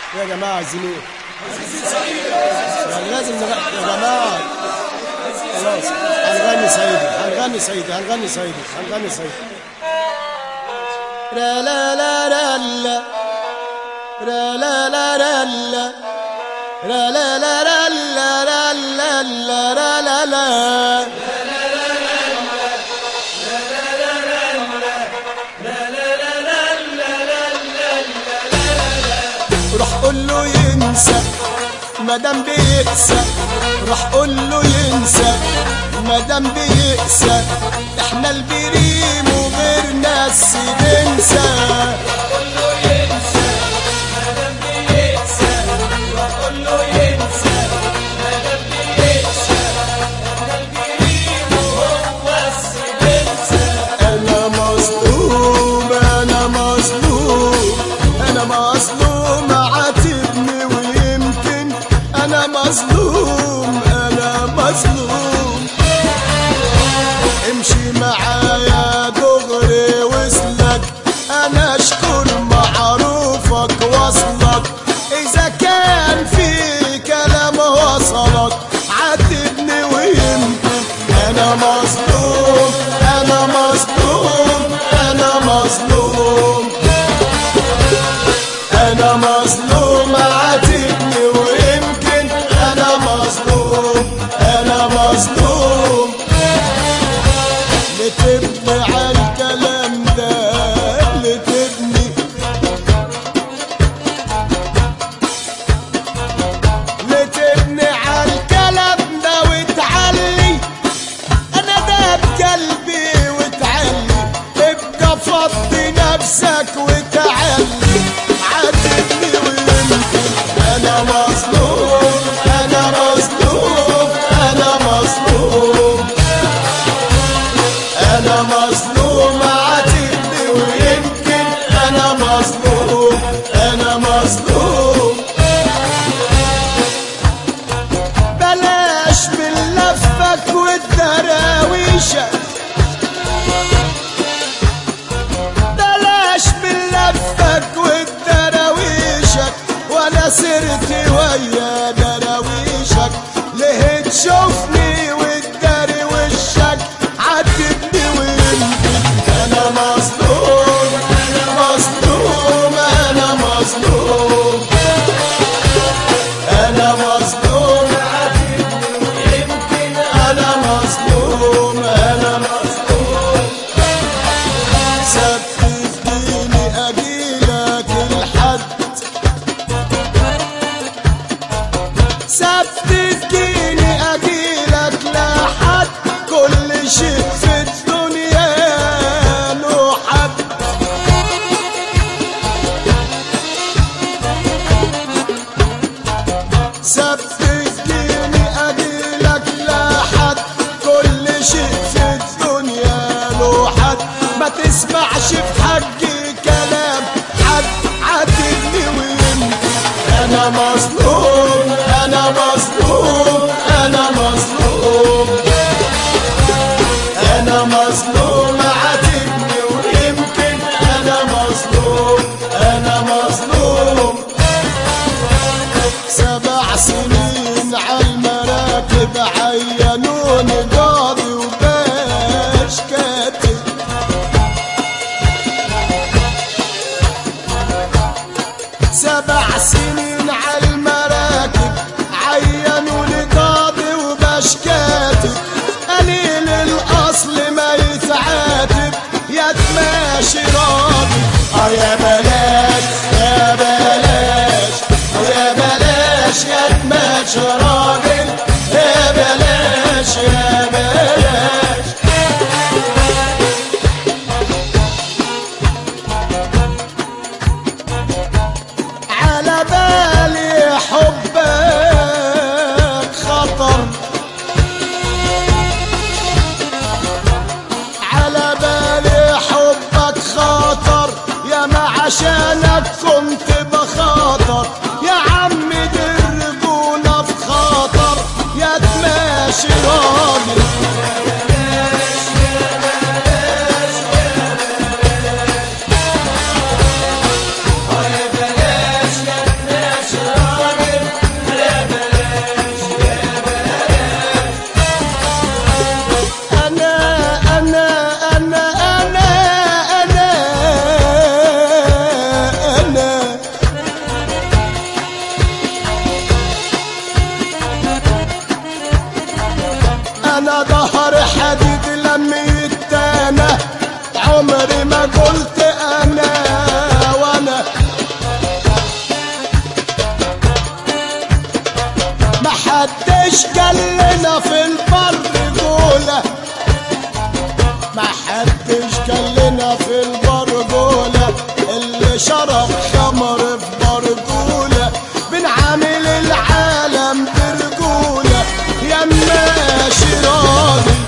يا جماعة عايزين ايه؟ يعني لازم نغ... يا جماعة خلاص هنغني سيدي هنغني سيدي هنغني سيدي هنغني سيدي را لا لا را لا را لا لا را لا را لا لا را لا را لا لا را لا لا روح قول له ينسى مادام بيقسى روح قول له ينسى مادام بيقسى احنا البريم وغير ناس بنسى انا مظلوم انا مظلوم انا مظلوم عاتبني ويمكن انا مظلوم انا مظلوم امشي معايا دغري وصلك انا اشكر معروفك وصلك اذا كان في كلام وصلك عاتبني ويمكن انا مظلوم انا مظلوم انا مظلوم انا مظلوم عاتبني ويمكن انا مظلوم انا مظلوم لتبني على الكلام ده لتبني لتبني على الكلام ده وتعلي انا ده بقلبي وتعلي ابقى فضي نفسك وتعلي عاتبني ويمكن انا مظلوم انا مظلوم انا مظلوم انا مظلوم عاتبني ويمكن انا مظلوم انا مظلوم بلاش من لفك والدراويشة بلاش من لفك والدراويشك وانا سرت ويا دراويشك ليه تشوفني والدري وشك عاتبني ويمكن انا مظلوم انا مظلوم انا مظلوم انا مظلوم انا مظلوم انا مظلوم ثبت ديني اجيلك الحد ثبت ديني اجيلك لحد كل شيء في الدنيا له حد ثبتني اجيلك لحد كل شيء في الدنيا له حد ما تسمعش في حقي كلام حد عاتبني ويمكن انا مظلوم انا مظلوم انا مظلوم انا مظلوم عاتبني ويمكن انا مظلوم انا مظلوم سبع سنين عالمراكب عينوني قاضي وباش كاتب سبع سنين عالمراكب عينوني قاضي وباش كاتب قليل الاصل ما يتعاتب يا تماشي راضي اه يا بلاش يا بلاش اه يا بلاش يا تماشي راجل يا بلاش يا بلاش على بالي حبك خطر على بالي حبك خاطر يا ما عشانك كنت بخاطر يا عم دي الرجولة في خاطر يا تماشي راجل يا ظهر حديد لم يتانا عمري ما قلت انا وانا ما حدش قال لنا في البر قوله ما حدش قال لنا في البرجولة اللي شرب خمر في برجولة بنعامل العالم برجولة يا ماشي راضي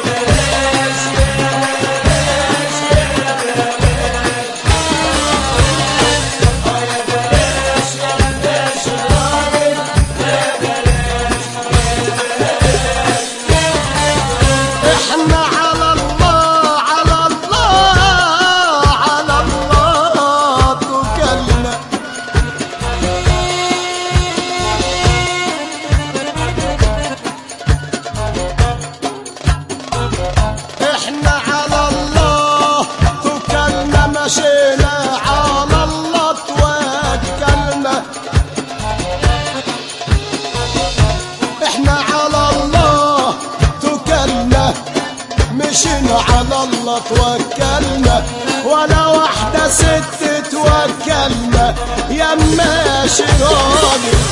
احنا على الله على الله على الله توكلنا احنا على الله توكلنا مشينا على الله توكلنا احنا على الله توكلنا مشينا على الله توكلنا ولا واحدة ست توكلنا يا ماشي راجل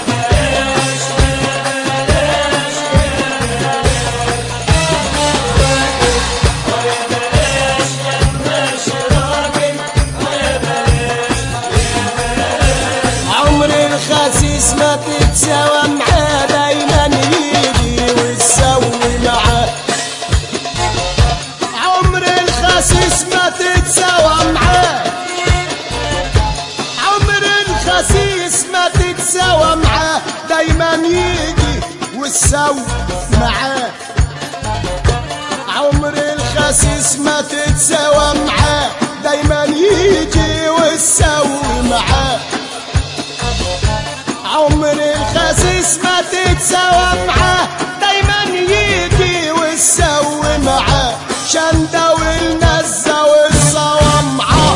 عمر الخسيس ما تتساوى معاه دايما يجي ويسوي معاه عمر الخسيس ما تتساوى معاه عمر الخسيس ما تتساوى معاه دايما يجي ويسوي معاه عمر الخسيس ما تتساوى معاه دايما يجي ويسوي معاه عمر الخسيس ما تتساوى معاه دايما يجي ويسوي معاه شندة والنزة والصوامعة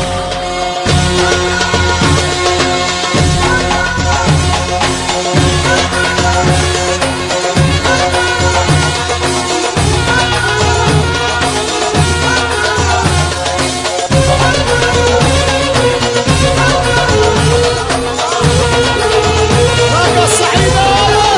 راجع الصعيدة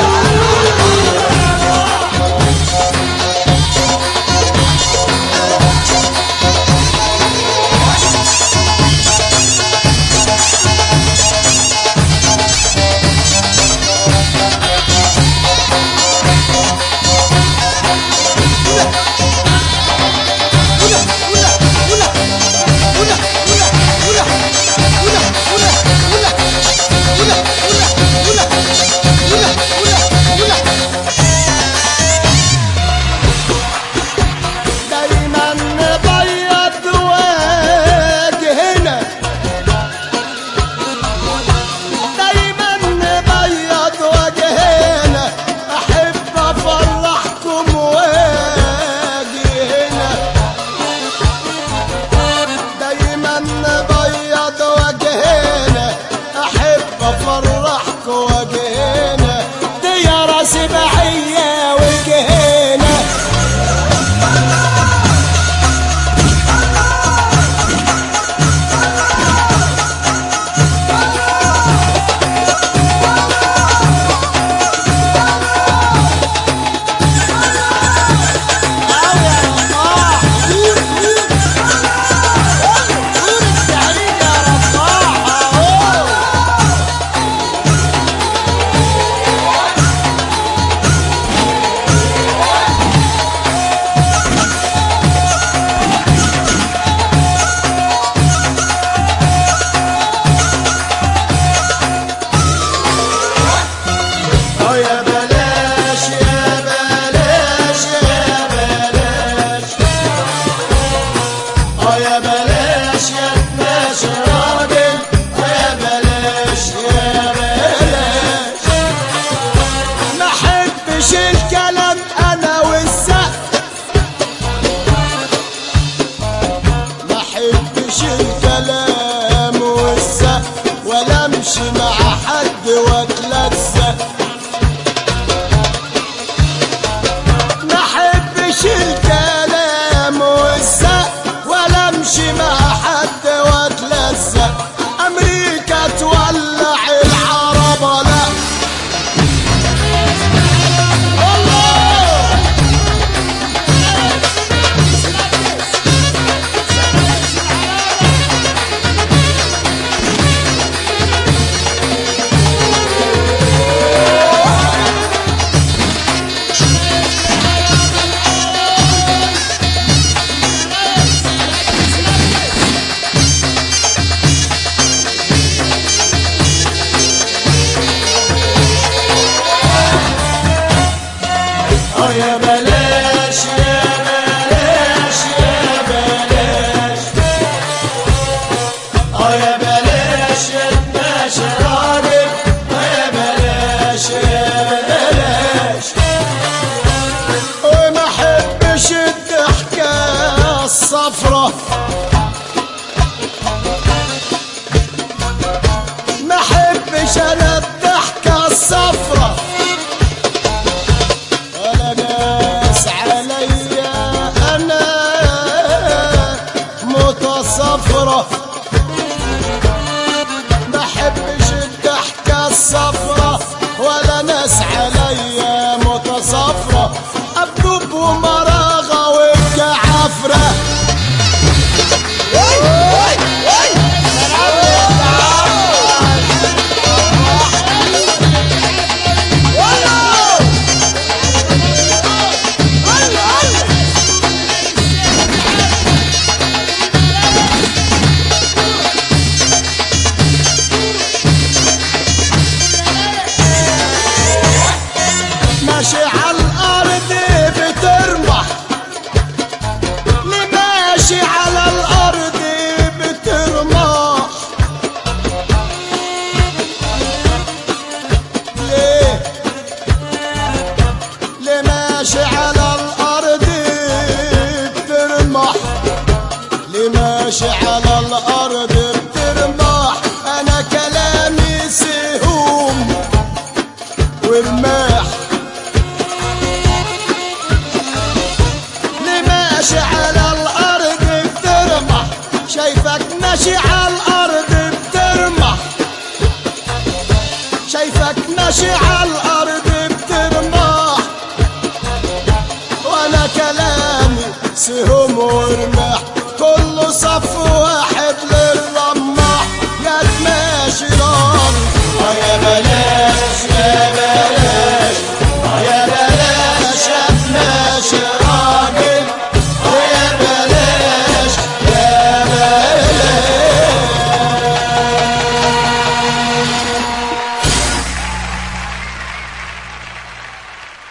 دايما نبيض وجهنا دايما نبيض وجهنا احب افرحكم وجهنا دايما نبيض وجهنا احب افرحكم وجهنا دي يا راس بعيه وجهنا يا بلاش يا بلاش يا بلاش اه يا بلاش يا بلاش راجل اه يا بلاش يا بلاش ما احبش الكلام انا والسقف ما احبش الكلام والسقف ولا امشي مع حد واتلزق ما احب بلاش الكلام والزق ولا امشي مع حد واتلزق امريكا تولع العرب لا الله اه يا بلاش يا بلاش يا بلاش اه يا بلاش يا تماشى راجل اه يا بلاش يا بلاش وما احبش الضحكة الصفرة ما احبش انا الضحكة الصفرة ولا ناس عليا انا متصفرة ما احبش الضحكة الصفرة ولا ناس عليا متصفرة ابدب ومراغة والكعفرة ماشي على الارض بترمح اللي ماشي على الارض بترمح ليه اللي ماشي على الارض بترمح اللي ماشي على الارض بترمح انا كلامي سهوم ورماح اللي ماشي على الارض بترمح شايفك ماشي على الارض بترمح شايفك ماشي على الارض بترمح وانا كلامي سهم ورماح